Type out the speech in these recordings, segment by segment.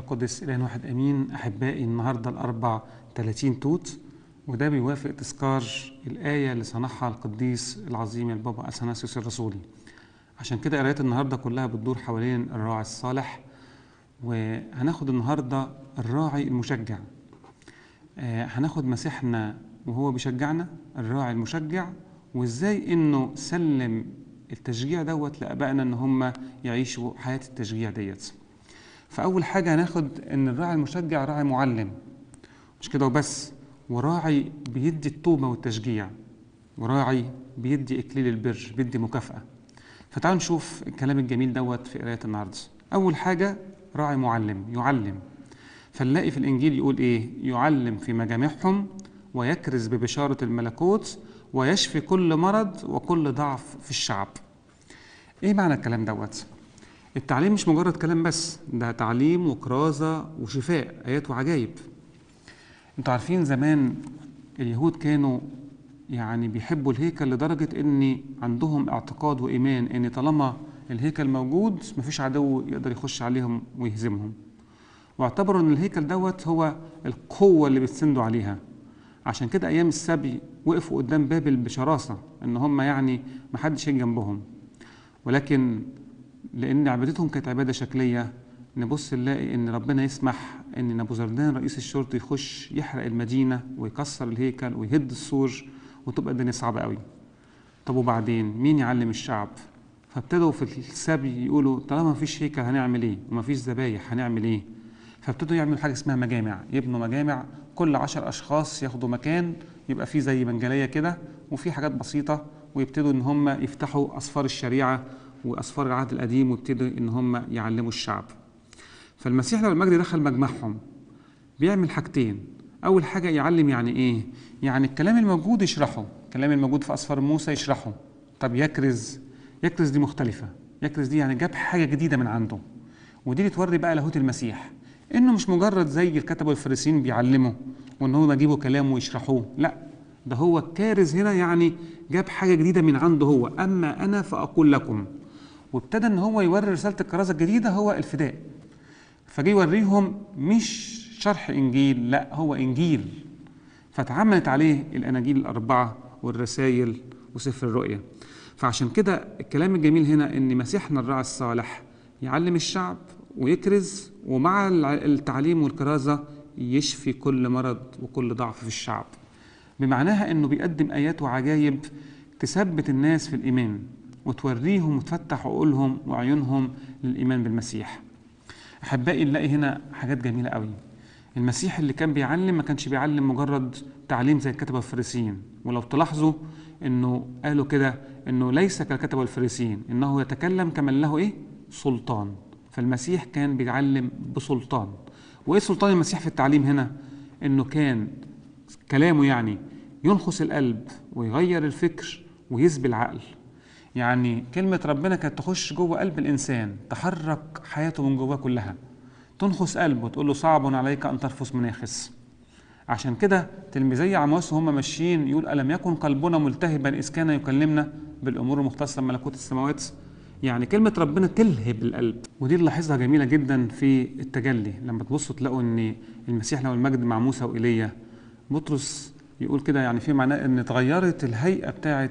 القدس إله واحد أمين أحبائي النهاردة الأربع 30 توت وده بيوافق تذكار الآية اللي صنعها القديس العظيم البابا أثناسيوس الرسولي عشان كده قرايات النهاردة كلها بتدور حوالين الراعي الصالح وهناخد النهاردة الراعي المشجع آه، هناخد مسيحنا وهو بيشجعنا الراعي المشجع وازاي انه سلم التشجيع دوت لابائنا ان هم يعيشوا حياه التشجيع ديت فاول حاجه هناخد ان الراعي المشجع راعي معلم مش كده وبس وراعي بيدي الطوبه والتشجيع وراعي بيدي اكليل البر بيدي مكافاه فتعالوا نشوف الكلام الجميل دوت في قرايه النهارده اول حاجه راعي معلم يعلم فنلاقي في الانجيل يقول ايه يعلم في مجامعهم ويكرز ببشاره الملكوت ويشفي كل مرض وكل ضعف في الشعب ايه معنى الكلام دوت التعليم مش مجرد كلام بس ده تعليم وكرازة وشفاء آيات وعجائب انتوا عارفين زمان اليهود كانوا يعني بيحبوا الهيكل لدرجة ان عندهم اعتقاد وإيمان ان طالما الهيكل موجود مفيش عدو يقدر يخش عليهم ويهزمهم واعتبروا ان الهيكل دوت هو القوة اللي بيتسندوا عليها عشان كده ايام السبي وقفوا قدام بابل بشراسه ان هم يعني ما حدش يجي جنبهم ولكن لان عبادتهم كانت عباده شكليه نبص نلاقي ان ربنا يسمح ان نبوزردان رئيس الشرطه يخش يحرق المدينه ويكسر الهيكل ويهد السور وتبقى الدنيا صعبه قوي طب وبعدين مين يعلم الشعب فابتدوا في السبي يقولوا طالما مفيش هيكل هنعمل ايه ومفيش ذبايح هنعمل ايه فابتدوا يعملوا حاجه اسمها مجامع يبنوا مجامع كل عشر اشخاص ياخدوا مكان يبقى فيه زي منجليه كده وفي حاجات بسيطه ويبتدوا ان هم يفتحوا اسفار الشريعه واسفار العهد القديم ويبتدوا ان هم يعلموا الشعب فالمسيح لو المجد دخل مجمعهم بيعمل حاجتين اول حاجه يعلم يعني ايه يعني الكلام الموجود يشرحه الكلام الموجود في اسفار موسى يشرحه طب يكرز يكرز دي مختلفه يكرز دي يعني جاب حاجه جديده من عنده ودي اللي توري بقى لاهوت المسيح انه مش مجرد زي الكتبه والفريسيين بيعلموا وان هم يجيبوا كلام ويشرحوه لا ده هو كارز هنا يعني جاب حاجه جديده من عنده هو اما انا فاقول لكم وابتدى ان هو يوري رساله الكرازه الجديده هو الفداء فجي يوريهم مش شرح انجيل لا هو انجيل فتعملت عليه الاناجيل الاربعه والرسائل وسفر الرؤيا فعشان كده الكلام الجميل هنا ان مسيحنا الراعي الصالح يعلم الشعب ويكرز ومع التعليم والكرازة يشفي كل مرض وكل ضعف في الشعب بمعناها انه بيقدم ايات وعجائب تثبت الناس في الايمان وتوريهم وتفتح عقولهم وعيونهم للايمان بالمسيح احبائي نلاقي هنا حاجات جميله قوي المسيح اللي كان بيعلم ما كانش بيعلم مجرد تعليم زي الكتبه والفريسيين ولو تلاحظوا انه قالوا كده انه ليس كالكتبه والفريسيين انه يتكلم كمن له ايه سلطان فالمسيح كان بيعلم بسلطان وايه سلطان المسيح في التعليم هنا انه كان كلامه يعني ينخس القلب ويغير الفكر ويسبي العقل يعني كلمة ربنا كانت تخش جوه قلب الإنسان تحرك حياته من جواه كلها تنخس قلبه تقول له صعب عليك أن ترفس مناخس عشان كده تلميذي عمواس وهم ماشيين يقول ألم يكن قلبنا ملتهبا إذ كان يكلمنا بالأمور المختصة بملكوت السماوات يعني كلمة ربنا تلهب القلب ودي نلاحظها جميلة جدا في التجلي لما تبصوا تلاقوا ان المسيح له المجد مع موسى وإيليا بطرس يقول كده يعني في معناه ان اتغيرت الهيئة بتاعة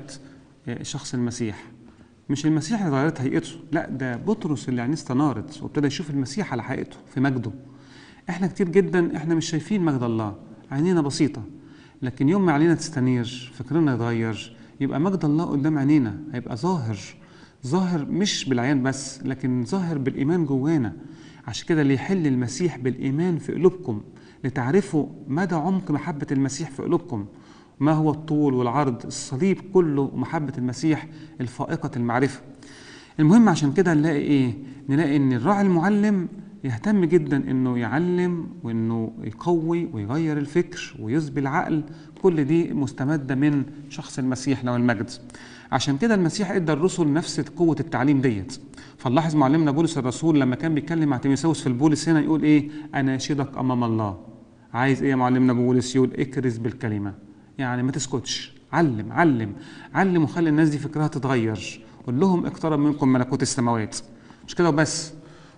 شخص المسيح مش المسيح اللي غيرت هيئته لا ده بطرس اللي عينيه استنارت وابتدى يشوف المسيح على حقيقته في مجده احنا كتير جدا احنا مش شايفين مجد الله عينينا بسيطة لكن يوم ما عينينا تستنير فكرنا يتغير يبقى مجد الله قدام عينينا هيبقى ظاهر ظاهر مش بالعيان بس لكن ظاهر بالإيمان جوانا عشان كده ليحل المسيح بالإيمان في قلوبكم لتعرفوا مدى عمق محبة المسيح في قلوبكم ما هو الطول والعرض الصليب كله ومحبة المسيح الفائقة المعرفة المهم عشان كده نلاقي ايه نلاقي ان الراعي المعلم يهتم جدا انه يعلم وانه يقوي ويغير الفكر ويسبي العقل كل دي مستمدة من شخص المسيح له المجد عشان كده المسيح ادى الرسل نفس قوه التعليم ديت فنلاحظ معلمنا بولس الرسول لما كان بيتكلم مع تيموثاوس في البولس هنا يقول ايه اناشدك امام الله عايز ايه يا معلمنا بولس يقول اكرز بالكلمه يعني ما تسكتش علم علم علم وخلي الناس دي فكرها تتغير قول لهم اقترب منكم ملكوت السماوات مش كده وبس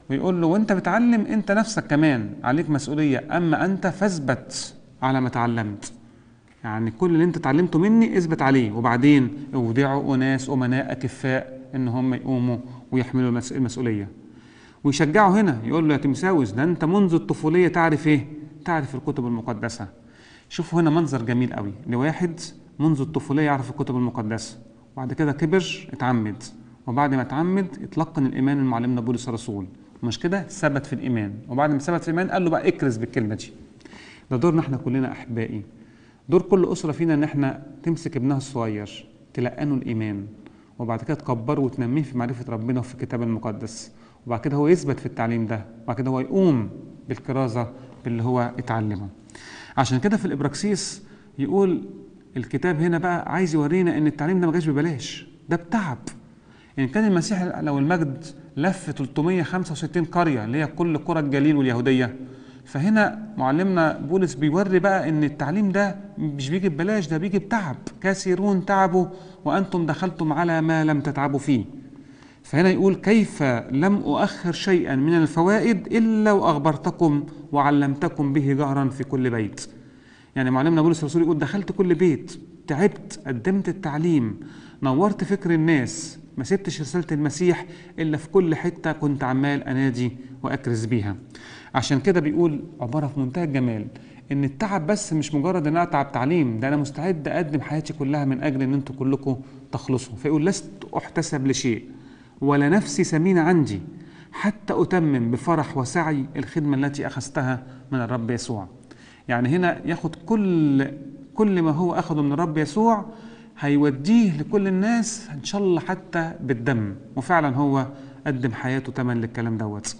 ويقول له وانت بتعلم انت نفسك كمان عليك مسؤوليه اما انت فاثبت على ما تعلمت يعني كل اللي انت اتعلمته مني اثبت عليه وبعدين اودعوا اناس امناء اكفاء ان هم يقوموا ويحملوا المس- المسؤوليه ويشجعه هنا يقول له يا تيمساوس ده انت منذ الطفوليه تعرف ايه تعرف الكتب المقدسه شوفوا هنا منظر جميل قوي لواحد منذ الطفوليه يعرف الكتب المقدسه وبعد كده كبر اتعمد وبعد ما اتعمد اتلقن الايمان من معلمنا بولس الرسول مش كده ثبت في الايمان وبعد ما ثبت في الايمان قال له بقى اكرز بالكلمه دي ده دورنا احنا كلنا احبائي دور كل اسره فينا ان احنا تمسك ابنها الصغير تلقنه الايمان وبعد كده تكبره وتنميه في معرفه ربنا وفي الكتاب المقدس وبعد كده هو يثبت في التعليم ده وبعد كده هو يقوم بالكرازه باللي هو اتعلمه عشان كده في الابراكسيس يقول الكتاب هنا بقى عايز يورينا ان التعليم ده ما جاش ببلاش ده بتعب يعني كان المسيح لو المجد لف 365 قريه اللي هي كل قرى الجليل واليهوديه فهنا معلمنا بولس بيوري بقى ان التعليم ده مش بيجي ببلاش ده بيجي بتعب كثيرون تعبوا وانتم دخلتم على ما لم تتعبوا فيه فهنا يقول كيف لم أؤخر شيئا من الفوائد إلا وأخبرتكم وعلمتكم به جهرا في كل بيت يعني معلمنا بولس الرسول يقول دخلت كل بيت تعبت قدمت التعليم نورت فكر الناس ما سبتش رسالة المسيح إلا في كل حتة كنت عمال أنادي وأكرز بيها عشان كده بيقول عبارة في منتهى الجمال إن التعب بس مش مجرد إن أنا أتعب تعليم ده أنا مستعد أقدم حياتي كلها من أجل إن أنتوا كلكم تخلصوا فيقول لست أحتسب لشيء ولا نفسي ثمينة عندي حتى أتمم بفرح وسعي الخدمة التي أخذتها من الرب يسوع يعني هنا ياخد كل كل ما هو أخده من الرب يسوع هيوديه لكل الناس إن شاء الله حتى بالدم وفعلا هو قدم حياته تمن للكلام دوت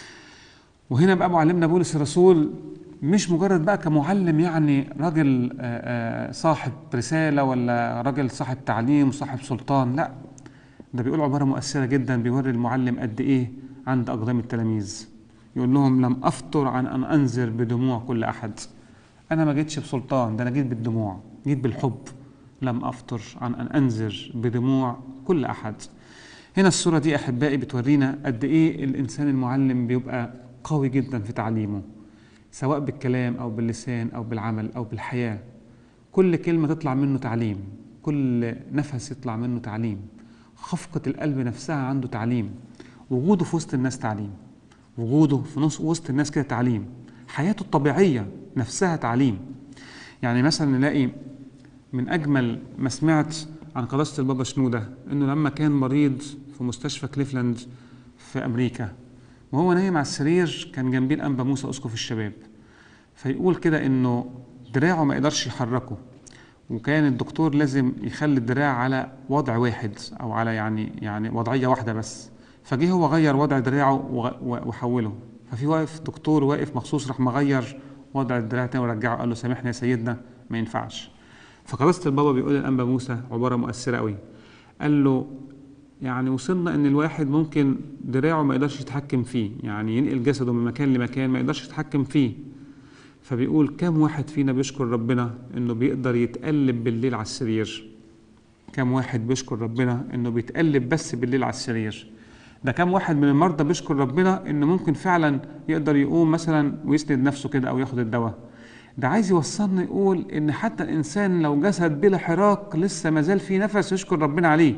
وهنا بقى معلمنا بولس الرسول مش مجرد بقى كمعلم يعني راجل آه، آه، صاحب رسالة ولا راجل صاحب تعليم صاحب سلطان لا ده بيقول عبارة مؤثرة جدا بيوري المعلم قد إيه عند أقدام التلاميذ يقول لهم لم أفطر عن أن أنذر بدموع كل أحد أنا ما جيتش بسلطان ده أنا جيت بالدموع جيت بالحب لم أفطر عن أن أنذر بدموع كل أحد هنا الصورة دي أحبائي بتورينا قد إيه الإنسان المعلم بيبقى قوي جدا في تعليمه سواء بالكلام أو باللسان أو بالعمل أو بالحياة كل كلمة تطلع منه تعليم كل نفس يطلع منه تعليم خفقة القلب نفسها عنده تعليم وجوده في وسط الناس تعليم وجوده في نص وسط الناس كده تعليم حياته الطبيعية نفسها تعليم يعني مثلا نلاقي من أجمل ما سمعت عن قداسة البابا شنودة إنه لما كان مريض في مستشفى كليفلاند في أمريكا وهو نايم على السرير كان جنبيه الأنبا موسى أسقف الشباب فيقول كده إنه دراعه ما يقدرش يحركه وكان الدكتور لازم يخلي الدراع على وضع واحد او على يعني يعني وضعيه واحده بس فجه هو غير وضع دراعه وغ- و- وحوله ففي واقف دكتور واقف مخصوص راح مغير وضع الدراع تاني ورجعه قال له سامحني يا سيدنا ما ينفعش فقداسة البابا بيقول للأنبا موسى عبارة مؤثرة قوي قال له يعني وصلنا ان الواحد ممكن دراعه ما يقدرش يتحكم فيه يعني ينقل جسده من مكان لمكان ما يقدرش يتحكم فيه فبيقول كم واحد فينا بيشكر ربنا انه بيقدر يتقلب بالليل على السرير كم واحد بيشكر ربنا انه بيتقلب بس بالليل على السرير ده كم واحد من المرضى بيشكر ربنا انه ممكن فعلا يقدر يقوم مثلا ويسند نفسه كده او ياخد الدواء ده عايز يوصلنا يقول ان حتى الانسان لو جسد بلا حراك لسه ما زال فيه نفس يشكر ربنا عليه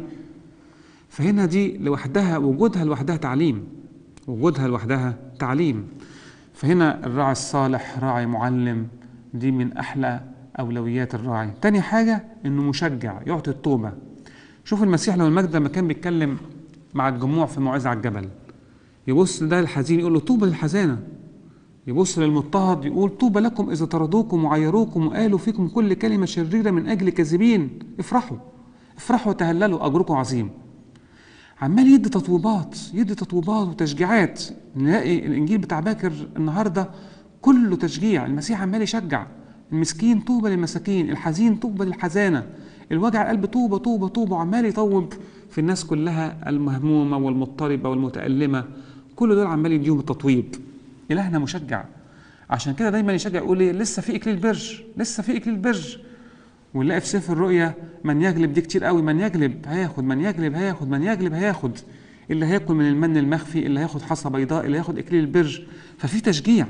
فهنا دي لوحدها وجودها لوحدها تعليم وجودها لوحدها تعليم فهنا الراعي الصالح راعي معلم دي من احلى اولويات الراعي تاني حاجه انه مشجع يعطي الطوبه شوف المسيح لو المجد لما كان بيتكلم مع الجموع في موعظه على الجبل يبص ده الحزين يقول له طوبى للحزانه يبص للمضطهد يقول طوبى لكم اذا طردوكم وعيروكم وقالوا فيكم كل كلمه شريره من اجل كاذبين افرحوا افرحوا وتهللوا اجركم عظيم عمال يدي تطويبات يدي تطويبات وتشجيعات نلاقي الانجيل بتاع باكر النهارده كله تشجيع المسيح عمال يشجع المسكين طوبى للمساكين الحزين طوبى للحزانه الوجع القلب طوبى طوبى طوبى وعمال يطوب في الناس كلها المهمومه والمضطربه والمتالمه كل دول عمال يديهم التطويب الهنا مشجع عشان كده دايما يشجع يقول ايه لسه في اكليل بر لسه في اكليل بر ونلاقي في سفر الرؤيا من يغلب دي كتير قوي من يغلب هياخد من يغلب هياخد من يغلب هياخد اللي هياكل من المن المخفي اللي هياخد حصى بيضاء اللي هياخد اكليل البر ففي تشجيع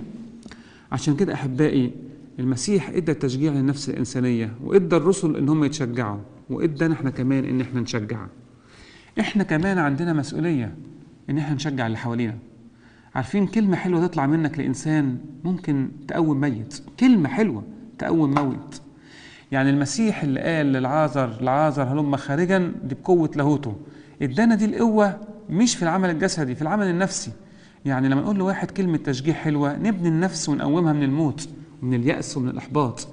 عشان كده احبائي المسيح ادى تشجيع للنفس الانسانيه وادى الرسل ان هم يتشجعوا وادانا احنا كمان ان احنا نشجع احنا كمان عندنا مسؤوليه ان احنا نشجع اللي حوالينا عارفين كلمة حلوة تطلع منك لإنسان ممكن تقوم ميت كلمة حلوة تقوم موت يعني المسيح اللي قال للعازر العازر هلم خارجا دي بقوة لاهوته ادانا دي القوة مش في العمل الجسدي في العمل النفسي يعني لما نقول لواحد كلمة تشجيع حلوة نبني النفس ونقومها من الموت ومن اليأس ومن الإحباط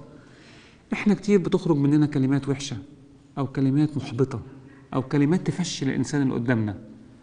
احنا كتير بتخرج مننا كلمات وحشة أو كلمات محبطة أو كلمات تفشل الإنسان اللي قدامنا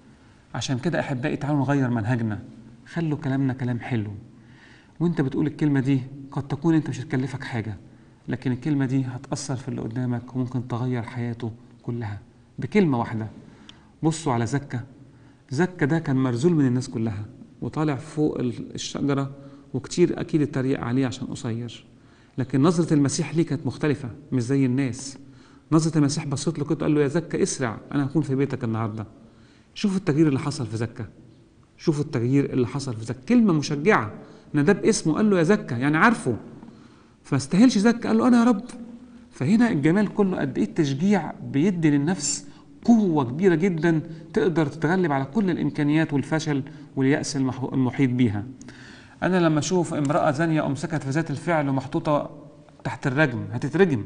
عشان كده أحبائي تعالوا نغير منهجنا خلوا كلامنا كلام حلو وانت بتقول الكلمة دي قد تكون انت مش هتكلفك حاجة لكن الكلمة دي هتأثر في اللي قدامك وممكن تغير حياته كلها بكلمة واحدة بصوا على زكا زكا ده كان مرزول من الناس كلها وطالع فوق الشجرة وكتير أكيد اتريق عليه عشان قصير لكن نظرة المسيح ليه كانت مختلفة مش زي الناس نظرة المسيح بصيت له كده قال له يا زكا اسرع أنا هكون في بيتك النهاردة شوف التغيير اللي حصل في زكا شوفوا التغيير اللي حصل في زكا كلمة مشجعة نداب اسمه قال له يا زكا يعني عارفه فما استاهلش زكا قال له أنا يا رب فهنا الجمال كله قد إيه التشجيع بيدي للنفس قوة كبيرة جدا تقدر تتغلب على كل الإمكانيات والفشل واليأس المحيط بيها أنا لما أشوف امرأة زانية أمسكت في ذات الفعل ومحطوطة تحت الرجم هتترجم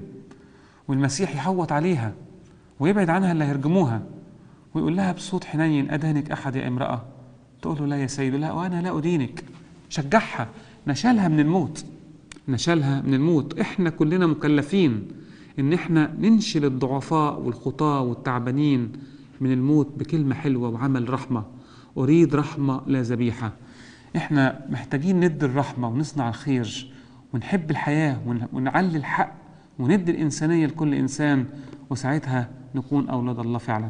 والمسيح يحوط عليها ويبعد عنها اللي هيرجموها ويقول لها بصوت حنين أدهنك أحد يا امرأة تقول له لا يا سيد لا وأنا لا أدينك شجعها نشالها من الموت نشالها من الموت احنا كلنا مكلفين ان احنا ننشل الضعفاء والخطاة والتعبانين من الموت بكلمة حلوة وعمل رحمة أريد رحمة لا ذبيحة احنا محتاجين ندي الرحمة ونصنع الخير ونحب الحياة ونعلي الحق وندي الإنسانية لكل إنسان وساعتها نكون أولاد الله فعلا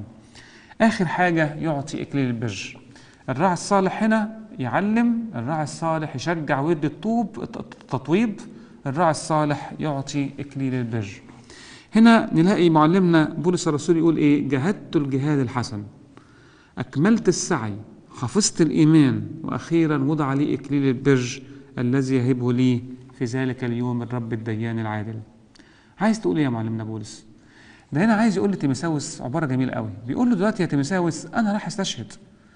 آخر حاجة يعطي إكليل البر الراعي الصالح هنا يعلم الراعي الصالح يشجع ويدي الطوب التطويب الراعي الصالح يعطي إكليل البر هنا نلاقي معلمنا بولس الرسول يقول إيه جاهدت الجهاد الحسن أكملت السعي حفظت الإيمان وأخيرا وضع لي إكليل البر الذي يهبه لي في ذلك اليوم الرب الديان العادل عايز تقول ايه يا معلمنا بولس ده هنا عايز يقول لتيمساوس عباره جميله قوي بيقول له دلوقتي يا تيمساوس انا راح استشهد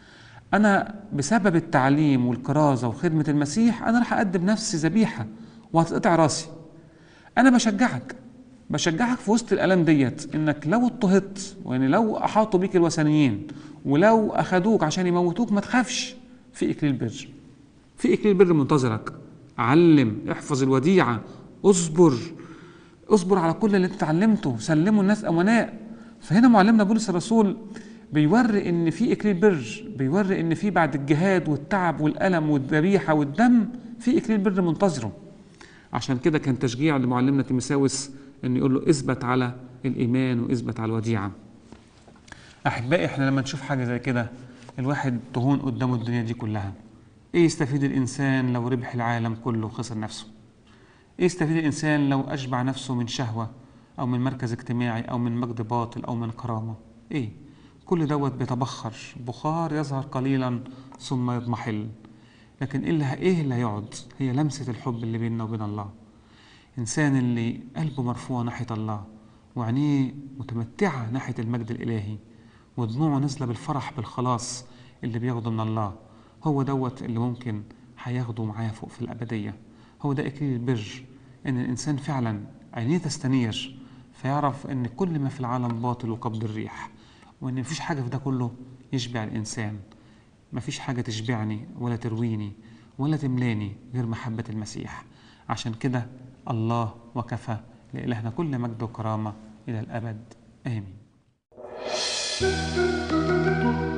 انا بسبب التعليم والكرازه وخدمه المسيح انا راح اقدم نفسي ذبيحه وهتقطع راسي انا بشجعك بشجعك في وسط الالام ديت انك لو اضطهدت وان لو احاطوا بيك الوثنيين ولو اخدوك عشان يموتوك ما تخافش في اكليل بر في اكليل بر منتظرك علم احفظ الوديعه اصبر اصبر على كل اللي انت اتعلمته سلموا الناس امناء فهنا معلمنا بولس الرسول بيوري ان في اكليل بر بيوري ان في بعد الجهاد والتعب والالم والذبيحه والدم في اكليل بر منتظره عشان كده كان تشجيع لمعلمنا تيمساوس ان يقول له اثبت على الايمان واثبت على الوديعه احبائي احنا لما نشوف حاجه زي كده الواحد تهون قدامه الدنيا دي كلها ايه يستفيد الانسان لو ربح العالم كله وخسر نفسه ايه يستفيد الانسان لو اشبع نفسه من شهوه او من مركز اجتماعي او من مجد باطل او من كرامه ايه كل دوت بيتبخر بخار يظهر قليلا ثم يضمحل لكن ايه اللي ايه اللي هيقعد هي لمسه الحب اللي بيننا وبين الله انسان اللي قلبه مرفوع ناحيه الله وعينيه متمتعه ناحيه المجد الالهي ودموعه نازله بالفرح بالخلاص اللي بياخده من الله هو دوت اللي ممكن هياخده معاه فوق في الابديه هو ده اكليل البر ان الانسان فعلا عينيه تستنير فيعرف ان كل ما في العالم باطل وقبض الريح وان مفيش حاجه في ده كله يشبع الانسان مفيش حاجه تشبعني ولا ترويني ولا تملاني غير محبه المسيح عشان كده الله وكفى لإلهنا كل مجد وكرامه الى الابد امين